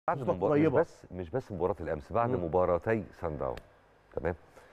بعد بالظبط، مبار... مش قريبة. بس مش بس مباراه الامس بعد مم. مباراتي سان داون تمام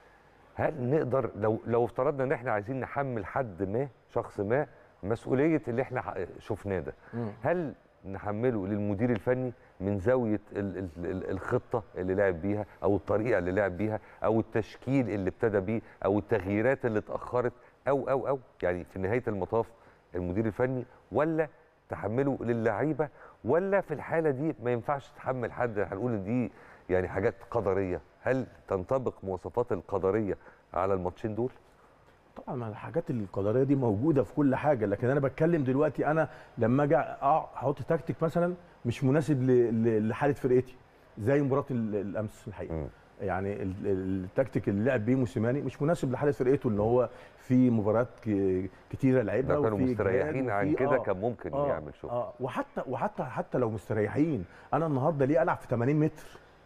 هل نقدر لو لو افترضنا ان احنا عايزين نحمل حد ما شخص ما مسؤوليه اللي احنا ح- شفناه ده مم. هل نحمله للمدير الفني من زاويه ال ال ال الخطه اللي لعب بيها او الطريقه اللي لعب بيها او التشكيل اللي ابتدى بيه او التغييرات اللي اتاخرت او او او يعني في نهايه المطاف المدير الفني ولا تحمله للعيبه ولا في الحاله دي ما ينفعش تحمل حد هنقول ان دي يعني حاجات قدريه هل تنطبق مواصفات القدريه على الماتشين دول طبعا ما الحاجات القدريه دي موجوده في كل حاجه لكن انا بتكلم دلوقتي انا لما اجي أقع- احط تكتيك مثلا مش مناسب ل- ل- لحاله فرقتي زي مباراه ال- الامس الحقيقه مم. يعني ال- ال- التكتيك اللي لعب بيه موسيماني مش مناسب لحاله فرقته ان هو في مباريات ك- كتيره لعبها لو كانوا وفي مستريحين إجهاد عن وفي- كده آه. كان ممكن آه يعمل شغل اه وحتى وحتى حتى لو مستريحين انا النهارده ليه العب في 80 متر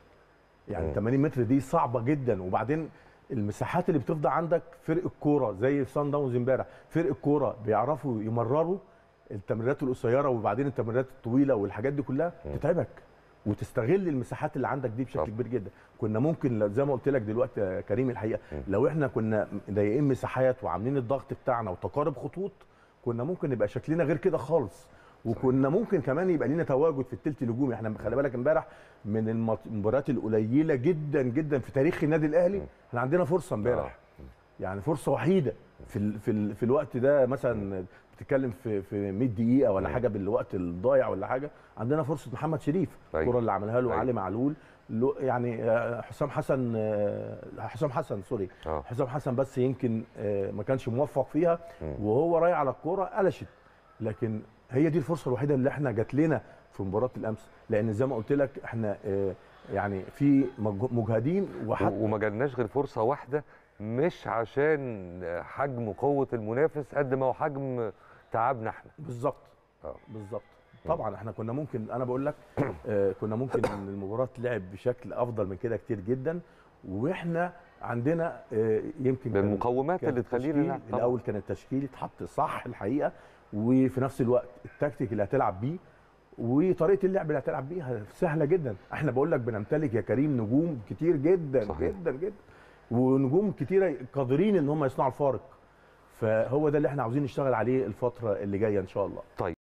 يعني مم. 80 متر دي صعبه جدا وبعدين المساحات اللي بتفضل عندك فرق الكوره زي في سان داونز امبارح فرق الكوره بيعرفوا يمرروا التمريرات القصيره وبعدين التمريرات الطويله والحاجات دي كلها مم. تتعبك وتستغل المساحات اللي عندك دي بشكل طب. كبير جدا كنا ممكن لو- زي ما قلت لك دلوقتي يا كريم الحقيقه مم. لو احنا كنا ضايقين مساحات وعاملين الضغط بتاعنا وتقارب خطوط كنا ممكن يبقى شكلنا غير كده خالص وكنا ممكن كمان يبقى لينا تواجد في الثلث الهجومي احنا خلي بالك امبارح من المط- المباريات القليله جدا جدا في تاريخ النادي الاهلي مم. احنا عندنا فرصه امبارح يعني فرصه وحيده في ال في ال في الوقت ده مثلا بتتكلم في في 100 دقيقه ولا مم. حاجه بالوقت الضايع ولا حاجه عندنا فرصه محمد شريف أيوة. الكره اللي عملها له أيوة. علي معلول له- يعني آه، حسام حسن آه، حسام حسن سوري اه حسام حسن بس يمكن آه، ما كانش موفق فيها مم. وهو رايح على الكوره قلشت لكن هي دي الفرصه الوحيده اللي احنا جات لنا في مباراه الامس لان زي ما قلت لك احنا آه، يعني في مج- مجهدين وحتى وما جالناش غير فرصه واحده مش عشان حجم وقوه المنافس قد ما هو حجم تعبنا احنا بالظبط آه. بالظبط طبعا احنا كنا ممكن انا بقول لك آه، كنا ممكن ان المباراه تلعب بشكل افضل من كده كتير جدا واحنا عندنا آه، يمكن كان- بالمقومات كان اللي تخلينا التشكيل نلعب طبعاً. الاول كان التشكيل اتحط صح الحقيقه وفي نفس الوقت التكتيك اللي هتلعب بيه وطريقه اللعب اللي هتلعب بيها سهله جدا احنا بقول لك بنمتلك يا كريم نجوم كتير جدا صحيح. جدا جدا ونجوم كتيره قادرين ان هم يصنعوا الفارق فهو ده اللي احنا عاوزين نشتغل عليه الفتره اللي جايه ان شاء الله طيب